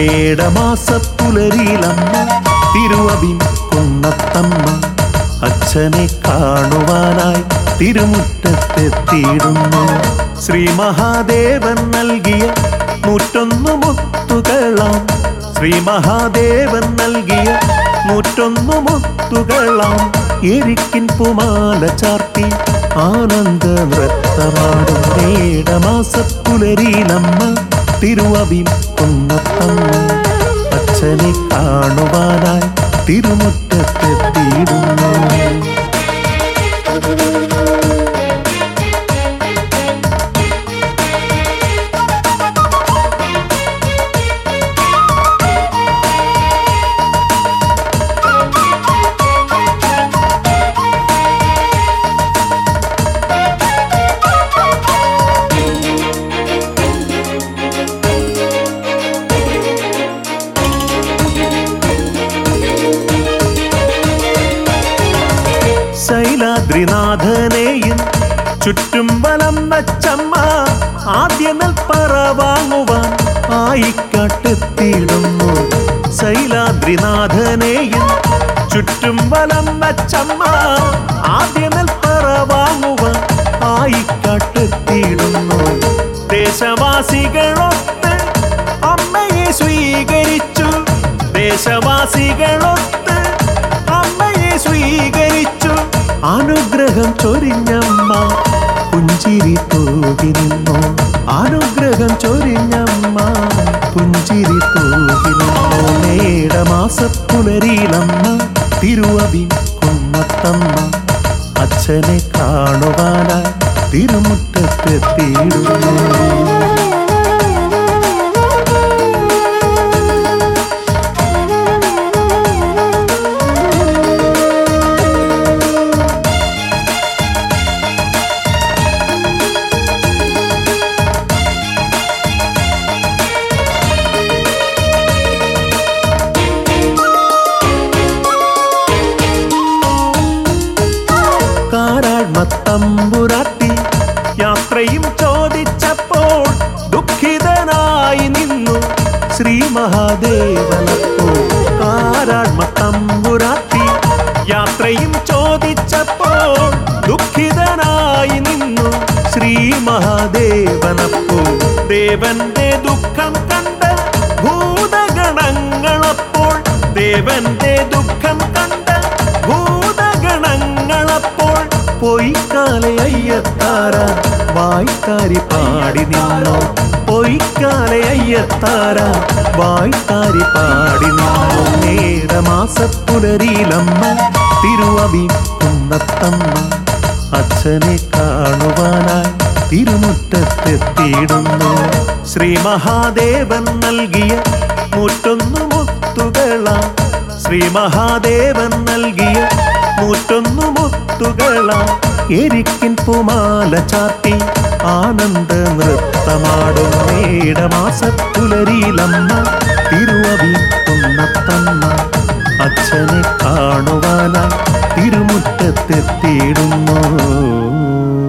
മേടമാസപ്പുലരിയിലമ്മ തിരുവവിൻ കുന്നത്തമ്മ അച്ഛനെ കാണുവാനായി തിരുമുറ്റത്തെത്തിയിടുന്നു ശ്രീ മഹാദേവൻ നൽകിയ നൂറ്റൊന്നു മുത്തുകളാം ശ്രീ മഹാദേവൻ നൽകിയ നൂറ്റൊന്നു മുത്തുകളാം എരിക്കിൻ പുമാല ചാർത്തി ആനന്ദ നൃത്തമാടും മേടമാസപ്പുലരിയിലമ്മ തിരുവവിൻ കുന്നത്തമ്മ അച്ഛനെ കാണുവാനായി തിരുമുറ്റത്തെത്തിയിടുന്നു ശൈലാദ്രിനാഥനെയും ചുറ്റും വലം വച്ചമ്മ ആദ്യ നെൽപ്പറ വാങ്ങുവാൻ ആയിക്കാട്ടെത്തിയിടുന്നു ശൈലാദ്രിനാഥനെയും ചുറ്റും വലം വച്ചമ്മ ആദ്യ നെൽപ്പറ വാങ്ങുവാൻ ആയിക്കാട്ടെത്തിയിടുന്നു ദേശവാസികളൊത്ത് അമ്മയെ സ്വീകരിച്ചു ദേശവാസികളൊത്ത് അമ്മയെ സ്വീകരിച്ചു അനുഗ്രഹം ചൊരിഞ്ഞമ്മ പുഞ്ചിരി തൂകി നിന്നു അനുഗ്രഹം ചൊരിഞ്ഞമ്മ പുഞ്ചിരി തൂകി നിന്നു മേടമാസപ്പുലരിയിലമ്മ തിരുവവി കുന്നത്തമ്മ അച്ഛനെ കാണുവാനായി തിരുമുറ്റത്തെത്തിയിടുന്നു കാരാഴ്മത്തമ്പുരാട്ടി യാത്രയും ചോദിച്ചപ്പോൾ ദുഃഖിതനായി നിന്നു ശ്രീ മഹാദേവനപ്പോൾ കാരാഴ്മത്തമ്പുരാട്ടി യാത്രയും ചോദിച്ചപ്പോൾ ദുഃഖിതനായി നിന്നു ശ്രീ മഹാദേവനപ്പോൾ ദേവന്റെ ദുഃഖം കണ്ട് ഭൂതഗണങ്ങളപ്പോൾ ദേവന്റെ ദുഃഖം കണ്ട് ഭൂതഗണങ്ങളപ്പോൾ പൊയ്ക്കാലെ അയ്യത്താര വായ്ത്താരി പാടി നിന്നു പൊയ്ക്കാലെ അയ്യത്താര വായ്ത്താരി പാടി നിന്നു നേരമാസപ്പുലരിയിലമ്മ തിരുവവി കുന്നത്തമ്മ അച്ഛനെ കാണുവാനായി തിരുമുറ്റത്തെത്തിയിടുന്നു ശ്രീ മഹാദേവൻ നൽകിയ നൂറ്റൊന്നു മുത്തുകളാം ശ്രീ മഹാദേവൻ നൽകിയ നൂറ്റൊന്നു മുത്തുകളാം എരിക്കിൻ പുമാല ചാർത്തി ആനന്ദ നൃത്തമാടും മേടമാസപ്പുലരിയിലമ്മ തിരുവവി കുന്നത്തമ്മ അച്ഛനെ കാണുവാനായി തിരുമുറ്റത്തെത്തിയിടുന്നു